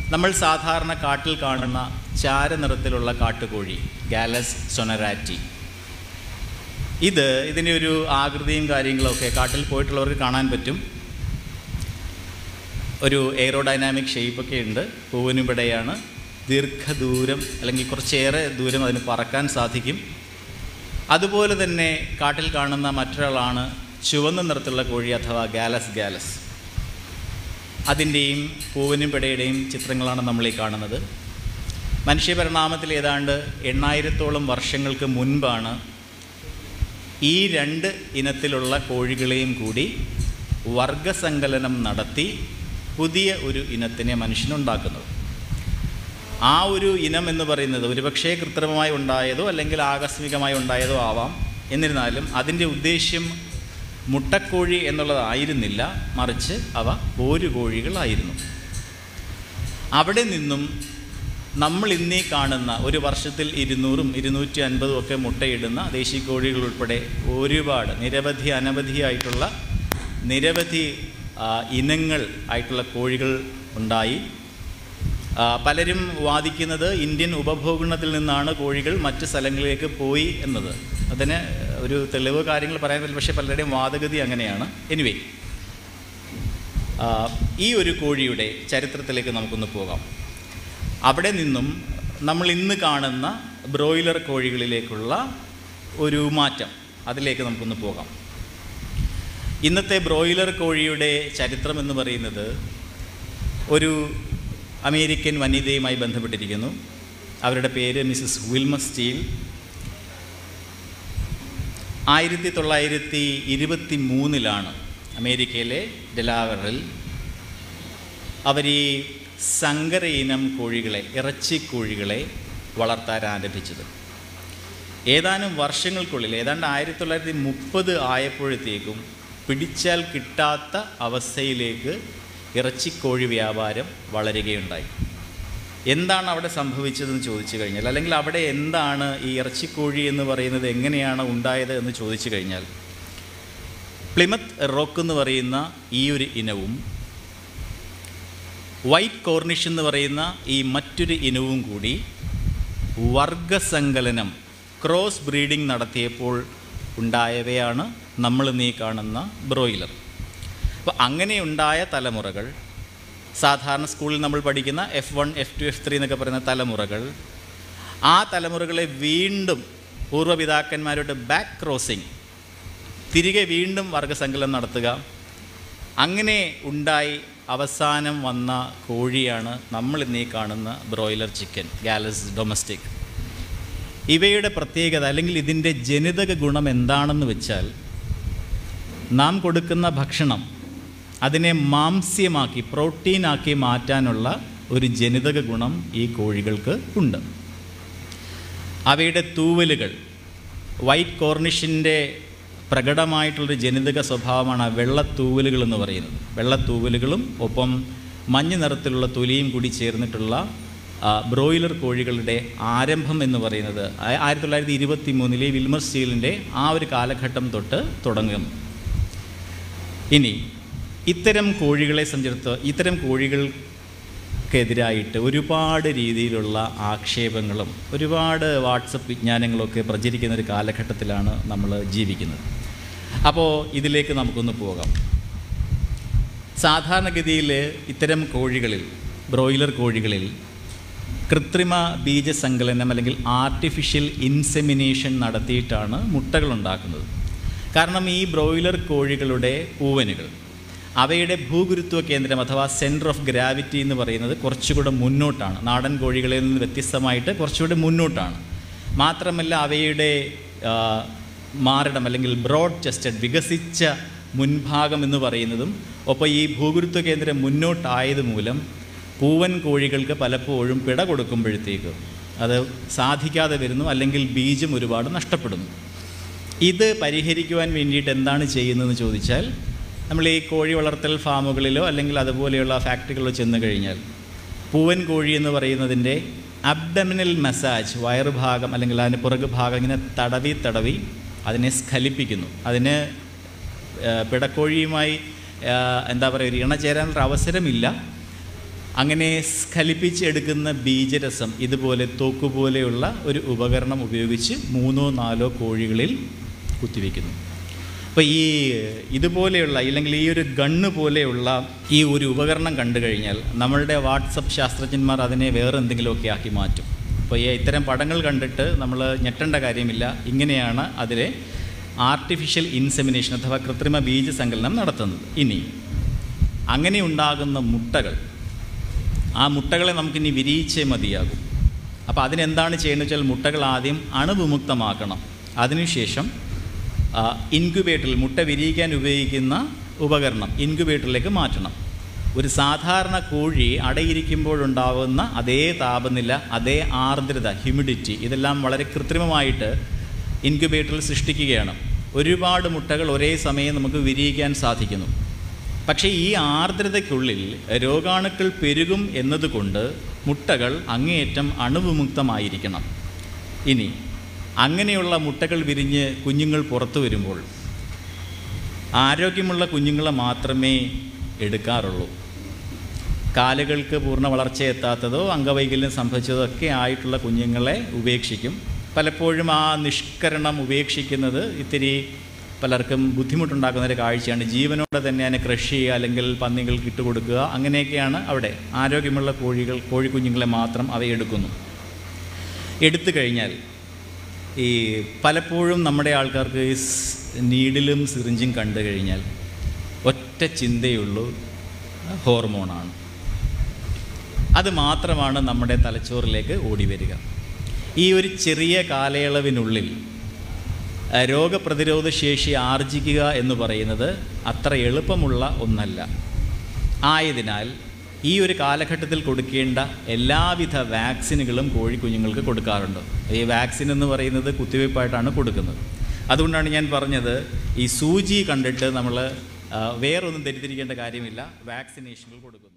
നമ്മൾ സാധാരണ കാട്ടിൽ കാണുന്ന ചാരനിറത്തിലുള്ള കാട്ടുകോഴി ഗാലസ് സൊനറാറ്റി ഇത് ഇതിൻ്റെ ഒരു ആകൃതിയും കാര്യങ്ങളൊക്കെ കാട്ടിൽ പോയിട്ടുള്ളവർക്ക് കാണാൻ പറ്റും ഒരു എയറോഡൈനാമിക് ഷേപ്പൊക്കെ ഉണ്ട് പൂവിനും പിടയാണ് ദീർഘദൂരം അല്ലെങ്കിൽ കുറച്ചേറെ ദൂരം അതിന് പറക്കാൻ സാധിക്കും അതുപോലെ തന്നെ കാട്ടിൽ കാണുന്ന മറ്റൊരാളാണ് ചുവന്ന നിറത്തിലുള്ള കോഴി അഥവാ ഗാലസ് ഗാലസ് അതിൻ്റെയും പൂവിനും പിടയുടെയും ചിത്രങ്ങളാണ് നമ്മൾ ഈ കാണുന്നത് മനുഷ്യപരിണാമത്തിൽ ഏതാണ്ട് എണ്ണായിരത്തോളം വർഷങ്ങൾക്ക് മുൻപാണ് ഈ രണ്ട് ഇനത്തിലുള്ള കോഴികളെയും കൂടി വർഗസങ്കലനം നടത്തി പുതിയ ഒരു ഇനത്തിനെ മനുഷ്യനുണ്ടാക്കുന്നത് ആ ഒരു ഇനം എന്ന് പറയുന്നത് ഒരുപക്ഷേ കൃത്രിമമായി ഉണ്ടായതോ അല്ലെങ്കിൽ ആകസ്മികമായി ഉണ്ടായതോ ആവാം എന്നിരുന്നാലും അതിൻ്റെ ഉദ്ദേശ്യം മുട്ടക്കോഴി എന്നുള്ളതായിരുന്നില്ല മറിച്ച് അവ പോരുകോഴികളായിരുന്നു അവിടെ നിന്നും നമ്മൾ ഇന്നീ കാണുന്ന ഒരു വർഷത്തിൽ ഇരുന്നൂറും ഇരുന്നൂറ്റി അൻപതും ഒക്കെ മുട്ടയിടുന്ന ദേശീയ കോഴികൾ ഉൾപ്പെടെ ഒരുപാട് നിരവധി അനവധിയായിട്ടുള്ള നിരവധി ആ, ഇനങ്ങൾ ആയിട്ടുള്ള കോഴികൾ ഉണ്ടായി ആ, പലരും വാദിക്കുന്നത് ഇന്ത്യൻ ഉപഭോഗണത്തിൽ നിന്നാണ് കോഴികൾ മറ്റ് സ്ഥലങ്ങളിലേക്ക് പോയി എന്നത് അതിന് ഒരു തെളിവ് കാര്യങ്ങൾ പറയാൻ പറ്റില്ല പക്ഷേ പലരുടെയും വാദഗതി അങ്ങനെയാണ് എനിവേ ഈ ഒരു കോഴിയുടെ ചരിത്രത്തിലേക്ക് നമുക്കൊന്ന് പോകാം അവിടെ നിന്നും നമ്മൾ ഇന്ന് കാണുന്ന ബ്രോയിലർ കോഴികളിലേക്കുള്ള ഒരു മാറ്റം അതിലേക്ക് നമുക്കൊന്ന് പോകാം ഇന്നത്തെ ബ്രോയിലർ കോഴിയുടെ ചരിത്രം എന്ന് പറയുന്നത് ഒരു അമേരിക്കൻ വനിതയുമായി ബന്ധപ്പെട്ടിരിക്കുന്നു അവരുടെ പേര് മിസ്സസ് വിൽമ സ്റ്റീൽ ആയിരത്തി തൊള്ളായിരത്തി ഇരുപത്തി മൂന്നിലാണ് അമേരിക്കയിലെ ഡെലാവറിൽ അവർ ഈ സങ്കര ഇനം കോഴികളെ ഇറച്ചി കോഴികളെ വളർത്താൻ ആരംഭിച്ചത് ഏതാനും വർഷങ്ങൾക്കുള്ളിൽ ഏതാണ്ട് ആയിരത്തി തൊള്ളായിരത്തി മുപ്പത് ആയപ്പോഴത്തേക്കും പിടിച്ചാൽ കിട്ടാത്ത അവസ്ഥയിലേക്ക് ഇറച്ചിക്കോഴി വ്യാപാരം വളരുകയുണ്ടായി എന്താണ് അവിടെ സംഭവിച്ചതെന്ന് ചോദിച്ചു കഴിഞ്ഞാൽ അല്ലെങ്കിൽ അവിടെ എന്താണ് ഈ ഇറച്ചിക്കോഴി എന്ന് പറയുന്നത് എങ്ങനെയാണ് ഉണ്ടായത് എന്ന് ചോദിച്ചു കഴിഞ്ഞാൽ പ്ലിമത്ത് റോക്ക് എന്ന് പറയുന്ന ഈ ഒരു ഇനവും വൈറ്റ് കോർണിഷ് എന്ന് പറയുന്ന ഈ മറ്റൊരു ഇനവും കൂടി വർഗസങ്കലനം ക്രോസ് ബ്രീഡിംഗ് നടത്തിയപ്പോൾ ഉണ്ടായവയാണ് നമ്മൾ നീ കാണുന്ന ബ്രോയിലർ അപ്പോൾ അങ്ങനെയുണ്ടായ തലമുറകൾ സാധാരണ സ്കൂളിൽ നമ്മൾ പഠിക്കുന്ന F one F two F three എന്നൊക്കെ പറയുന്ന തലമുറകൾ ആ തലമുറകളെ വീണ്ടും പൂർവ്വപിതാക്കന്മാരുടെ ബാക്ക് ക്രോസിങ് തിരികെ വീണ്ടും വർഗസങ്കലനം നടത്തുക അങ്ങനെ ഉണ്ടായി അവസാനം വന്ന കോഴിയാണ് നമ്മൾ ഇന്നീ കാണുന്ന ബ്രോയിലർ ചിക്കൻ ഗാലസ് ഡൊമസ്റ്റിക് ഇവയുടെ പ്രത്യേകത അല്ലെങ്കിൽ ഇതിൻ്റെ ജനിതക ഗുണം എന്താണെന്ന് വെച്ചാൽ നാം കൊടുക്കുന്ന ഭക്ഷണം അതിനെ മാംസ്യമാക്കി പ്രോട്ടീനാക്കി മാറ്റാനുള്ള ഒരു ജനിതക ഗുണം ഈ കോഴികൾക്ക് ഉണ്ട് അവയുടെ തൂവലുകൾ വൈറ്റ് കോർണിഷിൻ്റെ പ്രകടമായിട്ടുള്ളൊരു ജനിതക സ്വഭാവമാണ് ആ വെള്ളത്തൂവലുകൾ എന്ന് പറയുന്നത് വെള്ളത്തൂവലുകളും ഒപ്പം മഞ്ഞ നിറത്തിലുള്ള തൊലിയും കൂടി ചേർന്നിട്ടുള്ള ആ, ബ്രോയിലർ കോഴികളുടെ ആരംഭം എന്ന് പറയുന്നത് ആ- ആയിരത്തി തൊള്ളായിരത്തി ഇരുപത്തി മൂന്നിലെ വിൽമർ സ്റ്റീലിൻ്റെ ആ ഒരു കാലഘട്ടം തൊട്ട് തുടങ്ങും ഇനി ഇത്തരം കോഴികളെ സംബന്ധിച്ചിടത്ത് ഇത്തരം കോഴികൾക്കെതിരായിട്ട് ഒരുപാട് രീതിയിലുള്ള ആക്ഷേപങ്ങളും ഒരുപാട് വാട്സപ്പ് വിജ്ഞാനങ്ങളൊക്കെ പ്രചരിക്കുന്ന ഒരു കാലഘട്ടത്തിലാണ് നമ്മൾ ജീവിക്കുന്നത് അപ്പോൾ ഇതിലേക്ക് നമുക്കൊന്ന് പോകാം സാധാരണഗതിയിൽ ഇത്തരം കോഴികളിൽ ബ്രോയിലർ കോഴികളിൽ കൃത്രിമ ബീജസങ്കലനം അല്ലെങ്കിൽ ആർട്ടിഫിഷ്യൽ ഇൻസെമിനേഷൻ നടത്തിയിട്ടാണ് മുട്ടകൾ ഉണ്ടാക്കുന്നത് കാരണം ഈ ബ്രോയിലർ കോഴികളുടെ പൂവനുകൾ അവയുടെ ഭൂഗുരുത്വ കേന്ദ്രം അഥവാ സെൻറ്റർ ഓഫ് ഗ്രാവിറ്റി എന്ന് പറയുന്നത് കുറച്ചുകൂടെ മുന്നോട്ടാണ് നാടൻ കോഴികളിൽ നിന്ന് വ്യത്യസ്തമായിട്ട് കുറച്ചുകൂടെ മുന്നോട്ടാണ് മാത്രമല്ല അവയുടെ ആ, മാരടം അല്ലെങ്കിൽ ബ്രോഡ് ചെസ്റ്റഡ് വികസിച്ച മുൻഭാഗം എന്ന് പറയുന്നതും ഒപ്പം ഈ ഭൂഗുരുത്വ കേന്ദ്രം മുന്നോട്ടായത് മൂലം പൂവൻ കോഴികൾക്ക് പലപ്പോഴും പിട കൊടുക്കുമ്പോഴത്തേക്ക് അത് സാധിക്കാതെ വരുന്നു അല്ലെങ്കിൽ ബീജം ഒരുപാട് നഷ്ടപ്പെടുന്നു ഇത് പരിഹരിക്കുവാൻ വേണ്ടിയിട്ട് എന്താണ് ചെയ്യുന്നതെന്ന് ചോദിച്ചാൽ നമ്മൾ ഈ കോഴി വളർത്തൽ ഫാമുകളിലോ അല്ലെങ്കിൽ അതുപോലെയുള്ള ഫാക്ടറികളിലോ ചെന്ന് കഴിഞ്ഞാൽ പൂവൻ കോഴി എന്ന് പറയുന്നതിൻ്റെ അബ്ഡമിനൽ മസാജ് വയറുഭാഗം അല്ലെങ്കിൽ അതിൻ്റെ പുറകു ഭാഗം ഇങ്ങനെ തടവി തടവി അതിനെ സ്ഖലിപ്പിക്കുന്നു അതിന് ആ, പിടക്കോഴിയുമായി ആ, എന്താ പറയുക ഒരു ഇണ ചേരാനുള്ള അവസരമില്ല അങ്ങനെ സ്ഖലിപ്പിച്ചെടുക്കുന്ന ബീജരസം ഇതുപോലെ തോക്കുപോലെയുള്ള ഒരു ഉപകരണം ഉപയോഗിച്ച് മൂന്നോ നാലോ കോഴികളിൽ കുത്തിവെക്കുന്നു അപ്പോൾ ഈ ഇതുപോലെയുള്ള ഇല്ലെങ്കിൽ ഈ ഒരു ഗണ്ണ് പോലെയുള്ള ഈ ഒരു ഉപകരണം കണ്ടു കഴിഞ്ഞാൽ നമ്മളുടെ വാട്സപ്പ് ശാസ്ത്രജ്ഞന്മാർ അതിനെ വേറെ എന്തെങ്കിലുമൊക്കെ ആക്കി മാറ്റും അപ്പോൾ ഈ ഇത്തരം പടങ്ങൾ കണ്ടിട്ട് നമ്മൾ ഞെട്ടേണ്ട കാര്യമില്ല ഇങ്ങനെയാണ് അതിലെ ആർട്ടിഫിഷ്യൽ ഇൻസെമിനേഷൻ അഥവാ കൃത്രിമ ബീജസങ്കലനം നടത്തുന്നത് ഇനി അങ്ങനെ ഉണ്ടാകുന്ന മുട്ടകൾ ആ മുട്ടകളെ നമുക്കിനി വിരിയിച്ചേ മതിയാകും അപ്പോൾ അതിനെന്താണ് ചെയ്യേണ്ടത് വെച്ചാൽ മുട്ടകൾ ആദ്യം അണുവിമുക്തമാക്കണം അതിനുശേഷം ഇൻക്യുബേറ്ററിൽ മുട്ട വിരിയിക്കാൻ ഉപയോഗിക്കുന്ന ഉപകരണം ഇൻക്യുബേറ്ററിലേക്ക് മാറ്റണം ഒരു സാധാരണ കോഴി അടയിരിക്കുമ്പോഴുണ്ടാകുന്ന അതേ താപനില അതേ ആർദ്രത ഹ്യൂമിഡിറ്റി ഇതെല്ലാം വളരെ കൃത്രിമമായിട്ട് ഇൻക്യുബേറ്ററിൽ സൃഷ്ടിക്കുകയാണ് ഒരുപാട് മുട്ടകൾ ഒരേ സമയം നമുക്ക് വിരിയിക്കാൻ സാധിക്കുന്നു പക്ഷേ ഈ ആർദ്രതയ്ക്കുള്ളിൽ രോഗാണുക്കൾ പെരുകും എന്നതുകൊണ്ട് മുട്ടകൾ അങ്ങേയറ്റം അണുവിമുക്തമായിരിക്കണം ഇനി അങ്ങനെയുള്ള മുട്ടകൾ വിരിഞ്ഞ് കുഞ്ഞുങ്ങൾ പുറത്തു വരുമ്പോൾ ആരോഗ്യമുള്ള കുഞ്ഞുങ്ങളെ മാത്രമേ എടുക്കാറുള്ളൂ കാലുകൾക്ക് പൂർണ്ണ വളർച്ചയെത്താത്തതോ അംഗവൈകല്യം സംഭവിച്ചതോ ഒക്കെ ആയിട്ടുള്ള കുഞ്ഞുങ്ങളെ ഉപേക്ഷിക്കും പലപ്പോഴും ആ നിഷ്കരണം ഉപേക്ഷിക്കുന്നത് ഇത്തിരി പലർക്കും ബുദ്ധിമുട്ടുണ്ടാക്കുന്ന ഒരു കാഴ്ചയാണ് ജീവനോടെ തന്നെ അതിനെ കൃഷി ചെയ്യുക അല്ലെങ്കിൽ പന്നികൾക്ക് ഇട്ടുകൊടുക്കുക അങ്ങനെയൊക്കെയാണ് അവിടെ ആരോഗ്യമുള്ള കോഴികൾ കോഴിക്കുഞ്ഞുങ്ങളെ മാത്രം അവയെടുക്കുന്നു എടുത്തു കഴിഞ്ഞാൽ ഈ പലപ്പോഴും നമ്മുടെ ആൾക്കാർക്ക് ഈ നീഡിലും സിറിഞ്ചും കണ്ടു കഴിഞ്ഞാൽ ഒറ്റ ചിന്തയുള്ളൂ ഹോർമോണാണ് അത് മാത്രമാണ് നമ്മുടെ തലച്ചോറിലേക്ക് ഓടി വരിക ഈ ഒരു ചെറിയ കാലയളവിനുള്ളിൽ രോഗപ്രതിരോധ ശേഷി ആർജിക്കുക എന്ന് പറയുന്നത് അത്ര എളുപ്പമുള്ള ഒന്നല്ല ആയതിനാൽ ഈ ഒരു കാലഘട്ടത്തിൽ കൊടുക്കേണ്ട എല്ലാവിധ വാക്സിനുകളും കോഴിക്കുഞ്ഞുങ്ങൾക്ക് കൊടുക്കാറുണ്ട് ഈ വാക്സിൻ എന്ന് പറയുന്നത് കുത്തിവയ്പ്പായിട്ടാണ് കൊടുക്കുന്നത് അതുകൊണ്ടാണ് ഞാൻ പറഞ്ഞത് ഈ സൂചി കണ്ടിട്ട് നമ്മൾ വേറൊന്നും തെറ്റിദ്ധരിക്കേണ്ട കാര്യമില്ല വാക്സിനേഷനുകൾ കൊടുക്കുന്നു